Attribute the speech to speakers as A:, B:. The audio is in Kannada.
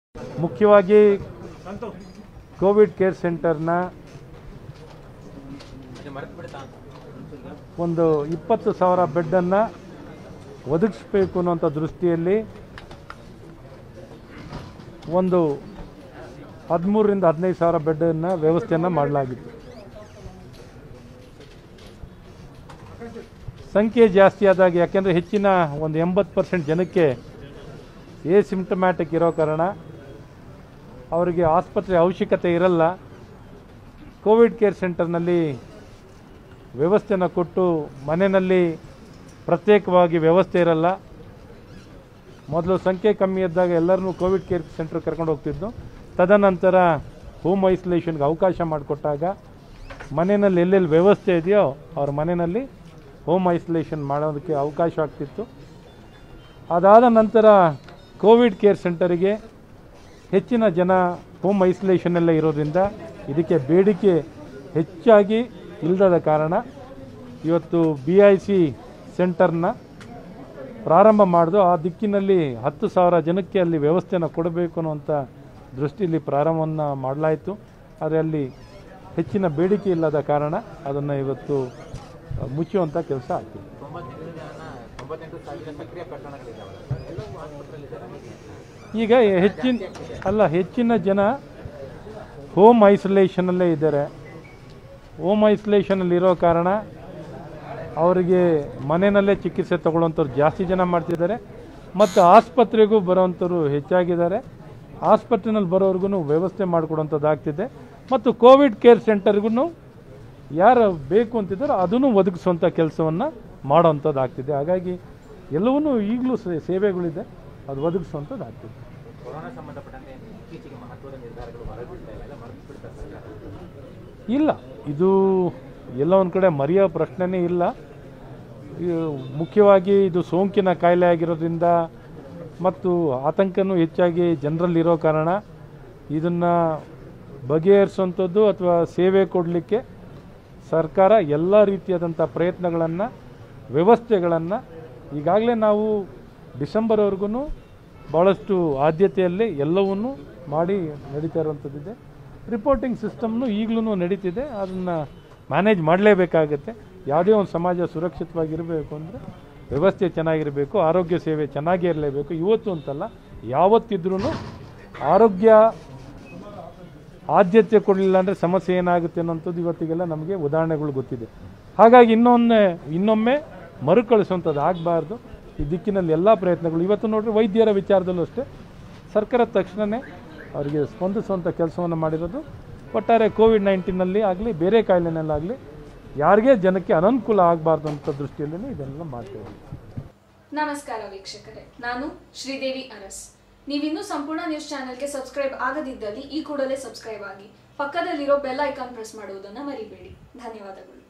A: ಮುಖ್ಯವಾಗಿ ಕೋವಿಡ್ ಕೇರ್ ಸೆಂಟರ್ನ ಒಂದು ಇಪ್ಪತ್ತು ಸಾವಿರ ಬೆಡ್ಡನ್ನು ಒದಗಿಸ್ಬೇಕು ಅನ್ನೋಂಥ ದೃಷ್ಟಿಯಲ್ಲಿ ಒಂದು ಹದಿಮೂರರಿಂದ ಹದಿನೈದು ಸಾವಿರ ಬೆಡ್ಡನ್ನು ವ್ಯವಸ್ಥೆಯನ್ನು ಮಾಡಲಾಗಿತ್ತು ಸಂಖ್ಯೆ ಜಾಸ್ತಿ ಆದಾಗ ಯಾಕೆಂದರೆ ಹೆಚ್ಚಿನ ಒಂದು ಎಂಬತ್ತು ಪರ್ಸೆಂಟ್ ಜನಕ್ಕೆ ಎ ಸಿಂಪ್ಟಮ್ಯಾಟಿಕ್ ಇರೋ ಕಾರಣ ಅವರಿಗೆ ಆಸ್ಪತ್ರೆ ಅವಶ್ಯಕತೆ ಇರಲ್ಲ ಕೋವಿಡ್ ಕೇರ್ ಸೆಂಟರ್ನಲ್ಲಿ ವ್ಯವಸ್ಥೆನ ಕೊಟ್ಟು ಮನೆಯಲ್ಲಿ ಪ್ರತ್ಯೇಕವಾಗಿ ವ್ಯವಸ್ಥೆ ಇರಲ್ಲ ಮೊದಲು ಸಂಖ್ಯೆ ಕಮ್ಮಿ ಇದ್ದಾಗ ಎಲ್ಲರನ್ನೂ ಕೋವಿಡ್ ಕೇರ್ ಸೆಂಟರ್ ಕರ್ಕೊಂಡು ಹೋಗ್ತಿದ್ದು ತದನಂತರ ಹೋಮ್ ಐಸೋಲೇಷನ್ಗೆ ಅವಕಾಶ ಮಾಡಿಕೊಟ್ಟಾಗ ಮನೆಯಲ್ಲಿ ಎಲ್ಲೆಲ್ಲಿ ವ್ಯವಸ್ಥೆ ಇದೆಯೋ ಅವ್ರ ಮನೆಯಲ್ಲಿ ಹೋಮ್ ಐಸೋಲೇಷನ್ ಮಾಡೋದಕ್ಕೆ ಅವಕಾಶ ಆಗ್ತಿತ್ತು ಅದಾದ ನಂತರ ಕೋವಿಡ್ ಕೇರ್ ಸೆಂಟರಿಗೆ ಹೆಚ್ಚಿನ ಜನ ಹೋಮ್ ಐಸೋಲೇಷನಲ್ಲೇ ಇರೋದ್ರಿಂದ ಇದಕ್ಕೆ ಬೇಡಿಕೆ ಹೆಚ್ಚಾಗಿ ಇಲ್ಲದ ಕಾರಣ ಇವತ್ತು ಬಿ ಐ ಸಿ ಸೆಂಟರ್ನ ಪ್ರಾರಂಭ ಮಾಡಿದು ಆ ದಿಕ್ಕಿನಲ್ಲಿ ಹತ್ತು ಸಾವಿರ ಜನಕ್ಕೆ ಅಲ್ಲಿ ವ್ಯವಸ್ಥೆನ ಕೊಡಬೇಕು ಅನ್ನುವಂಥ ದೃಷ್ಟಿಯಲ್ಲಿ ಪ್ರಾರಂಭವನ್ನು ಮಾಡಲಾಯಿತು ಆದರೆ ಅಲ್ಲಿ ಹೆಚ್ಚಿನ ಬೇಡಿಕೆ ಇಲ್ಲದ ಕಾರಣ ಅದನ್ನು ಇವತ್ತು ಅ, ಮುಚ್ಚುವಂಥ ಕೆಲಸ ಆಗ್ತಿದೆ
B: ತೊಂಬತ್ತೆಂಟು ಜನ ತೊಂಬತ್ತೆಂಟು ಸಾವಿರ ಸಕ್ರಿಯ ಪ್ರಕರಣಗಳಿದ್ದಾವಲ್ಲ ಸರ್ ಎಲ್ಲವೂ ಆಸ್ಪತ್ರೆಯಲ್ಲಿದ್ದಾರೆ
A: ಈಗ ಹೆಚ್ಚಿನ ಅಲ್ಲ ಹೆಚ್ಚಿನ ಜನ ಹೋಮ್ ಐಸೋಲೇಷನಲ್ಲೇ ಇದ್ದಾರೆ ಹೋಮ್ ಐಸೋಲೇಷನಲ್ಲಿ ಇರೋ ಕಾರಣ ಅವರಿಗೆ ಮನೆಯಲ್ಲೇ ಚಿಕಿತ್ಸೆ ತಗೊಳ್ಳೋಂಥವ್ರು ಜಾಸ್ತಿ ಜನ ಮಾಡ್ತಿದ್ದಾರೆ ಮತ್ತು ಆಸ್ಪತ್ರೆಗೂ ಬರೋವಂಥವ್ರು ಹೆಚ್ಚಾಗಿದ್ದಾರೆ ಆಸ್ಪತ್ರೆನಲ್ಲಿ ಬರೋರ್ಗು ವ್ಯವಸ್ಥೆ ಮಾಡಿಕೊಡೋಂಥದ್ದು ಆಗ್ತಿದೆ ಮತ್ತು ಕೋವಿಡ್ ಕೇರ್ ಸೆಂಟರ್ಗೂ ಯಾರು ಬೇಕು ಅಂತಿದ್ದಾರೋ ಅದನ್ನು ಒದಗಿಸುವಂಥ ಕೆಲಸವನ್ನು ಮಾಡೋವಂಥದ್ದು ಆಗ್ತಿದೆ ಹಾಗಾಗಿ ಎಲ್ಲವನ್ನೂ ಈಗಲೂ ಸೇ- ಸೇವೆಗಳಿದೆ ಅದು ಒದಗಿಸುವಂಥದ್ದು ಆಗ್ತಿದೆ
B: ಕೊರೋನಾ ಸಂಬಂಧಪಟ್ಟಂತೆ ಇತ್ತೀಚೆಗೆ ಮಹತ್ವದ ನಿರ್ಧಾರಗಳು ಹೊರಬೀಳ್ತಾ ಇಲ್ಲ ಎಲ್ಲ ಮರೆತು ಬಿಡ್ತಾರೆ ಸರ್ಕಾರ
A: ಇಲ್ಲ ಇದು ಎಲ್ಲ ಒಂದು ಕಡೆ ಮರೆಯೋ ಪ್ರಶ್ನೆನೇ ಇಲ್ಲ ಇದು ಮುಖ್ಯವಾಗಿ ಇದು ಸೋಂಕಿನ ಕಾಯಿಲೆ ಆಗಿರೋದ್ರಿಂದ ಮತ್ತು ಆತಂಕನೂ ಹೆಚ್ಚಾಗಿ ಜನರಲ್ಲಿರೋ ಕಾರಣ ಇದನ್ನು ಬಗೆಹರಿಸುವಂಥದ್ದು ಅಥವಾ ಸೇವೆ ಕೊಡಲಿಕ್ಕೆ ಸರ್ಕಾರ ಎಲ್ಲ ರೀತಿಯಾದಂಥ ಪ್ರಯತ್ನಗಳನ್ನು ವ್ಯವಸ್ಥೆಗಳನ್ನು ಈಗಾಗಲೇ ನಾವು ಡಿಸೆಂಬರ್ವರೆಗೂ ಭಾಳಷ್ಟು ಆದ್ಯತೆಯಲ್ಲಿ ಎಲ್ಲವನ್ನೂ ಮಾಡಿ ನಡೀತಾ ಇರುವಂಥದ್ದಿದೆ ರಿಪೋರ್ಟಿಂಗ್ ಸಿಸ್ಟಮ್ನು ಈಗಲೂ ನಡೀತಿದೆ ಅದನ್ನು ಮ್ಯಾನೇಜ್ ಮಾಡಲೇಬೇಕಾಗತ್ತೆ ಯಾವುದೇ ಒಂದು ಸಮಾಜ ಸುರಕ್ಷಿತವಾಗಿರಬೇಕು ಅಂದರೆ ವ್ಯವಸ್ಥೆ ಚೆನ್ನಾಗಿರಬೇಕು ಆರೋಗ್ಯ ಸೇವೆ ಚೆನ್ನಾಗೇ ಇರಲೇಬೇಕು ಇವತ್ತು ಅಂತಲ್ಲ ಯಾವತ್ತಿದ್ರೂ ಆರೋಗ್ಯ ಆದ್ಯತೆ ಕೊಡಲಿಲ್ಲ ಅಂದರೆ ಸಮಸ್ಯೆ ಏನಾಗುತ್ತೆ ಅನ್ನೋಂಥದ್ದು ಇವತ್ತಿಗೆಲ್ಲ ನಮಗೆ ಉದಾಹರಣೆಗಳು ಗೊತ್ತಿದೆ ಹಾಗಾಗಿ ಇನ್ನೊಮ್ಮೆ ಇನ್ನೊಮ್ಮೆ ಮರುಕಳಿಸುವಂಥದ್ದು ಆಗಬಾರ್ದು ಈ ದಿಕ್ಕಿನಲ್ಲಿ ಎಲ್ಲ ಪ್ರಯತ್ನಗಳು ಇವತ್ತು ನೋಡ್ರಿ ವೈದ್ಯರ ವಿಚಾರದಲ್ಲೂ ಅಷ್ಟೇ ಸರ್ಕಾರ ತಕ್ಷಣವೇ ಅವರಿಗೆ ಸ್ಪಂದಿಸುವಂಥ ಕೆಲಸವನ್ನು ಮಾಡಿರೋದು ಒಟ್ಟಾರೆ ಕೋವಿಡ್ ನೈನ್ಟೀನಲ್ಲಿ ಆಗಲಿ ಬೇರೆ ಕಾಯಿಲೆನಲ್ಲಾಗಲಿ ಯಾರಿಗೇ ಜನಕ್ಕೆ ಅನನುಕೂಲ ಆಗಬಾರ್ದು ಅಂತ ದೃಷ್ಟಿಯಲ್ಲಿ ಇದನ್ನೆಲ್ಲ ಮಾಡ್ತಾ ಇದ್ದೀವಿ
C: ನಮಸ್ಕಾರ ವೀಕ್ಷಕರೇ ನಾನು ಶ್ರೀದೇವಿ ಅರಸ್ ನೀವಿನ್ನೂ ಸಂಪೂರ್ಣ ನ್ಯೂಸ್ ಚಾನೆಲ್ಗೆ ಸಬ್ಸ್ಕ್ರೈಬ್ ಆಗದಿದ್ದಲ್ಲಿ ಈ ಕೂಡಲೇ ಸಬ್ಸ್ಕ್ರೈಬ್ ಆಗಿ ಪಕ್ಕದಲ್ಲಿರೋ ಬೆಲ್ ಐಕಾನ್ ಪ್ರೆಸ್ ಮಾಡುವುದನ್ನು ಮರಿಬೇಡಿ ಧನ್ಯವಾದಗಳು